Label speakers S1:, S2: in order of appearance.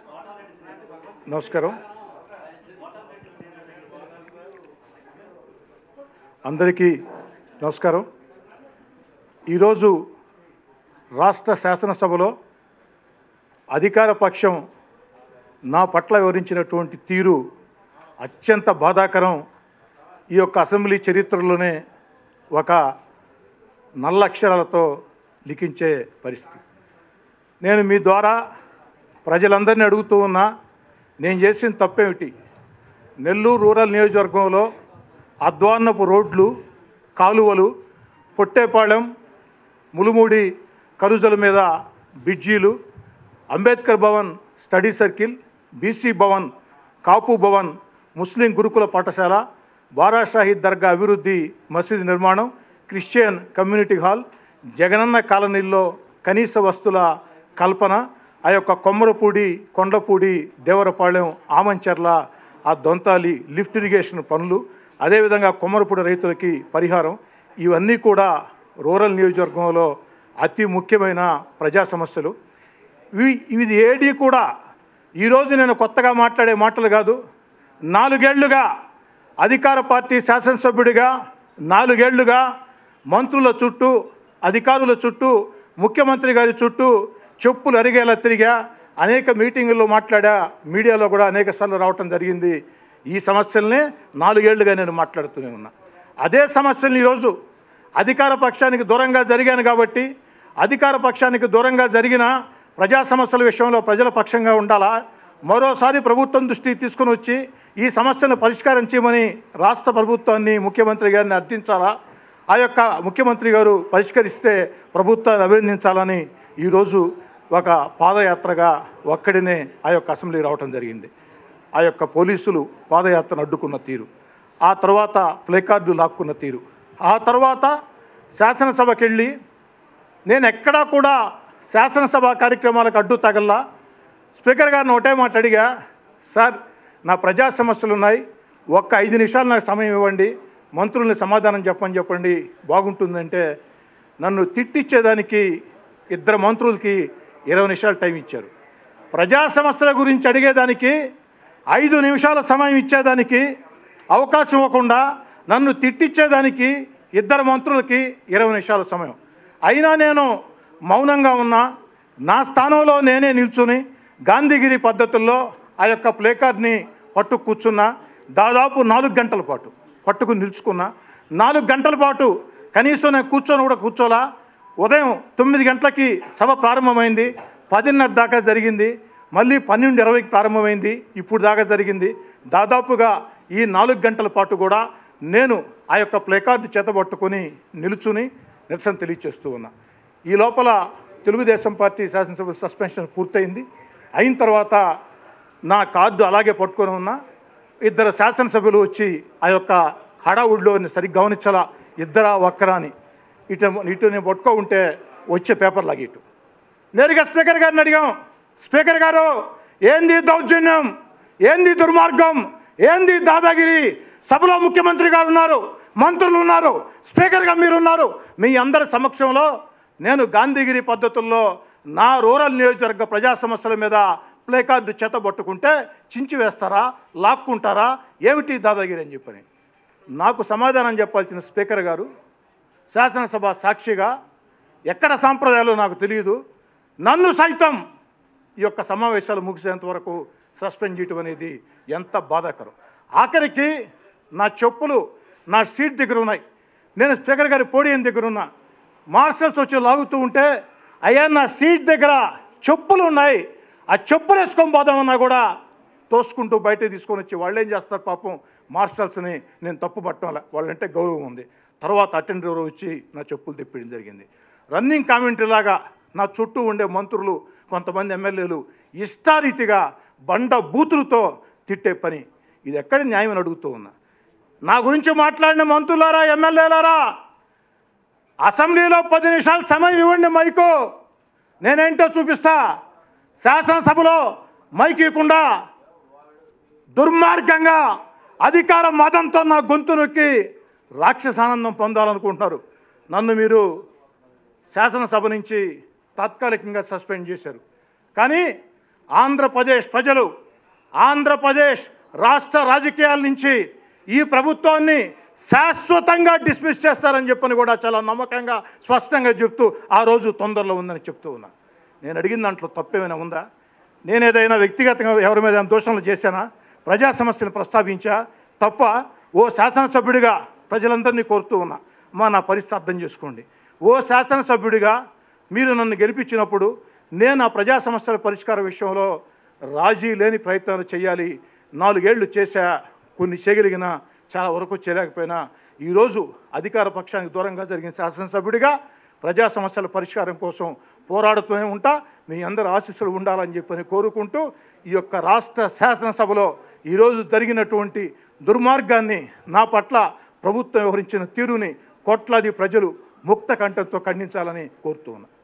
S1: నమస్కారం అందరికీ నమస్కారం ఈరోజు రాష్ట్ర శాసనసభలో అధికార పక్షం నా పట్ల వివరించినటువంటి తీరు అత్యంత బాధాకరం ఈ యొక్క అసెంబ్లీ చరిత్రలోనే ఒక నల్ల అక్షరాలతో లిఖించే పరిస్థితి నేను మీ ద్వారా ప్రజలందరినీ అడుగుతూ ఉన్నా నేను చేసిన తప్పేమిటి నెల్లూరు రూరల్ నియోజకవర్గంలో అద్వాన్నపు రోడ్లు కాలువలు పొట్టేపాళెం ములుమూడి కరుజల మీద బ్రిడ్జీలు Ambedkar Bhavan study circle BC Bhavan Kapu Bhavan Muslim గురుకుల పాఠశాల బారాషాహీద్ దర్గా అభివృద్ధి మసీదు నిర్మాణం క్రిస్టియన్ కమ్యూనిటీ హాల్ జగనన్న కాలనీల్లో కనీస వస్తుల కల్పన ఆ యొక్క కొమ్మరపూడి కొండపూడి దేవరపాళెం ఆమంచర్ల ఆ దొంతాలి లిఫ్ట్ ఇరిగేషన్ పనులు అదేవిధంగా కొమ్మరపూడి రైతులకి పరిహారం ఇవన్నీ కూడా రూరల్ నియోజకవర్గంలో అతి ముఖ్యమైన ప్రజా సమస్యలు ఇవి ఇది ఏడి కూడా ఈరోజు నేను కొత్తగా మాట్లాడే మాటలు కాదు నాలుగేళ్లుగా అధికార పార్టీ శాసనసభ్యుడిగా నాలుగేళ్లుగా మంత్రుల చుట్టూ అధికారుల చుట్టూ ముఖ్యమంత్రి గారి చుట్టూ చెప్పులు అరిగేలా తిరిగా అనేక మీటింగుల్లో మాట్లాడా మీడియాలో కూడా అనేక సార్లు రావటం జరిగింది ఈ సమస్యల్నే నాలుగేళ్లుగా నేను మాట్లాడుతూనే ఉన్నా అదే సమస్యల్ని ఈరోజు అధికార పక్షానికి దూరంగా జరిగాను కాబట్టి అధికార పక్షానికి దూరంగా జరిగిన ప్రజా సమస్యల విషయంలో ప్రజల పక్షంగా ఉండాలా మరోసారి ప్రభుత్వం దృష్టికి తీసుకుని వచ్చి ఈ సమస్యను పరిష్కారం చేయమని రాష్ట్ర ప్రభుత్వాన్ని ముఖ్యమంత్రి గారిని అర్థించాలా ఆ యొక్క ముఖ్యమంత్రి గారు పరిష్కరిస్తే ప్రభుత్వాన్ని అభినందించాలని ఈరోజు ఒక పాదయాత్రగా ఒక్కడినే ఆ యొక్క అసెంబ్లీ రావటం జరిగింది ఆ యొక్క పోలీసులు పాదయాత్రను అడ్డుకున్న తీరు ఆ తర్వాత ప్లేకార్డు లాక్కున్న తీరు ఆ తర్వాత శాసనసభకి వెళ్ళి నేను ఎక్కడా కూడా శాసనసభ కార్యక్రమాలకు అడ్డు తగల్లా స్పీకర్ గారిని ఒకటే మాట అడిగా సార్ నా ప్రజా సమస్యలు ఉన్నాయి ఒక్క ఐదు నిమిషాలు నాకు సమయం ఇవ్వండి మంత్రుల్ని సమాధానం చెప్పని చెప్పండి బాగుంటుందంటే నన్ను తిట్టిచ్చేదానికి ఇద్దరు మంత్రులకి ఇరవై నిమిషాలు టైం ఇచ్చారు ప్రజా సమస్యల గురించి అడిగేదానికి ఐదు నిమిషాల సమయం ఇచ్చేదానికి అవకాశం ఇవ్వకుండా నన్ను తిట్టించేదానికి ఇద్దరు మంత్రులకి ఇరవై నిమిషాల సమయం అయినా నేను మౌనంగా ఉన్నా నా స్థానంలో నేనే నిల్చుని గాంధీగిరి పద్ధతుల్లో ఆ యొక్క ప్లేకార్డ్ని పట్టు కూర్చున్నా దాదాపు నాలుగు గంటల పాటు పట్టుకుని నిల్చుకున్నా నాలుగు గంటల పాటు కనీసం నేను కూర్చొని కూడా కూర్చోలా ఉదయం తొమ్మిది గంటలకి సభ ప్రారంభమైంది పదిన్నర దాకా జరిగింది మళ్ళీ పన్నెండు ఇరవైకి ప్రారంభమైంది ఇప్పుడు దాకా జరిగింది దాదాపుగా ఈ నాలుగు గంటల పాటు కూడా నేను ఆ యొక్క ప్లేకార్డు చేతబట్టుకొని నిలుచుని నిరసన తెలియచేస్తూ ఉన్నా ఈ లోపల తెలుగుదేశం పార్టీ శాసనసభ సస్పెన్షన్ పూర్తయింది అయిన తర్వాత నా కార్డు అలాగే పట్టుకొని ఉన్నా ఇద్దరు శాసనసభ్యులు వచ్చి ఆ యొక్క హడావుడిలో సరిగ్గా గమనించాలా ఇద్దరా ఒక్కరా అని ఇటు ఇటు నేను పట్టుకో ఉంటే వచ్చే పేపర్ లాగి ఇటు నేరుగా స్పీకర్ గారిని అడిగాం స్పీకర్ గారు ఏంది దౌర్జన్యం ఏంది దుర్మార్గం ఏంది దాదాగిరి సభలో ముఖ్యమంత్రి గారు ఉన్నారు మంత్రులు ఉన్నారు స్పీకర్గా మీరు ఉన్నారు మీ అందరి సమక్షంలో నేను గాంధీగిరి పద్ధతుల్లో నా రూరల్ నియోజకవర్గ ప్రజా సమస్యల మీద ప్లేకార్డు చేత పట్టుకుంటే చించి వేస్తారా లాక్కుంటారా ఏమిటి దాదాగిరి అని చెప్పని నాకు సమాధానం చెప్పాల్సిన స్పీకర్ గారు శాసనసభ సాక్షిగా ఎక్కడ సాంప్రదాయాలు నాకు తెలియదు నన్ను సైతం ఈ యొక్క సమావేశాలు ముగిసేంత వరకు సస్పెండ్ చేయటం అనేది ఎంత బాధాకరం ఆఖరికి నా చెప్పులు నా సీట్ దగ్గర ఉన్నాయి నేను స్పీకర్ గారి పోడియం దగ్గర ఉన్నా మార్షల్స్ వచ్చి లాగుతూ ఉంటే అయ్యా నా సీట్ దగ్గర చెప్పులు ఉన్నాయి ఆ చెప్పులు వేసుకొని పోదామన్నా కూడా తోసుకుంటూ బయట తీసుకొని వచ్చి వాళ్ళు ఏం చేస్తారు పాపం మార్షల్స్ని నేను తప్పు పట్టడం వాళ్ళంటే గౌరవం ఉంది తర్వాత అటెండర్ వచ్చి నా చెప్పులు తెప్పడం జరిగింది రన్నింగ్ కామెంటరీ లాగా నా చుట్టూ ఉండే మంత్రులు కొంతమంది ఎమ్మెల్యేలు ఇష్టారీతిగా బండ బూతులతో తిట్టే పని ఇది ఎక్కడ న్యాయం అని అడుగుతూ ఉన్నా నా గురించి మాట్లాడిన మంత్రులారా ఎమ్మెల్యేలారా అసెంబ్లీలో పది నిమిషాలు సమయం ఇవ్వండి మైకు నేనేంటో చూపిస్తా శాసనసభలో మైక్ ఇవ్వకుండా దుర్మార్గంగా అధికార మదంతో నా గొంతు నొక్కి రాక్షసానందం పొందాలనుకుంటున్నారు నన్ను మీరు శాసనసభ నుంచి తాత్కాలికంగా సస్పెండ్ చేశారు కానీ ఆంధ్రప్రదేశ్ ప్రజలు ఆంధ్రప్రదేశ్ రాష్ట్ర రాజకీయాల నుంచి ఈ ప్రభుత్వాన్ని శాశ్వతంగా డిస్మిస్ చేస్తారని చెప్పని కూడా చాలా నమ్మకంగా స్పష్టంగా చెప్తూ ఆ రోజు తొందరలో ఉందని చెప్తూ ఉన్నా నేను అడిగిన దాంట్లో తప్పేమైనా ఉందా నేను ఏదైనా వ్యక్తిగతంగా ఎవరి మీద దోషణలు చేశానా ప్రజా సమస్యలు ప్రస్తావించా తప్ప ఓ శాసనసభ్యుడిగా ప్రజలందరినీ కోరుతూ ఉన్నా మా నా పరిస్థితి అర్థం చేసుకోండి ఓ శాసనసభ్యుడిగా మీరు నన్ను గెలిపించినప్పుడు నేను ఆ ప్రజా సమస్యల పరిష్కార విషయంలో రాజీ లేని ప్రయత్నాలు చేయాలి నాలుగేళ్లు చేశా కొన్ని చేయగలిగిన చాలా వరకు చేయలేకపోయినా ఈరోజు అధికార పక్షానికి దూరంగా జరిగిన శాసనసభ్యుడిగా ప్రజా సమస్యల పరిష్కారం కోసం పోరాడుతూనే ఉంటా మీ అందరి ఆశీస్సులు ఉండాలని చెప్పని కోరుకుంటూ ఈ యొక్క రాష్ట్ర శాసనసభలో ఈరోజు జరిగినటువంటి దుర్మార్గాన్ని నా పట్ల ప్రభుత్వం వ్యవహరించిన తీరుని కోట్లాది ప్రజలు ముక్త కంఠంతో ఖండించాలని కోరుతూ ఉన్నా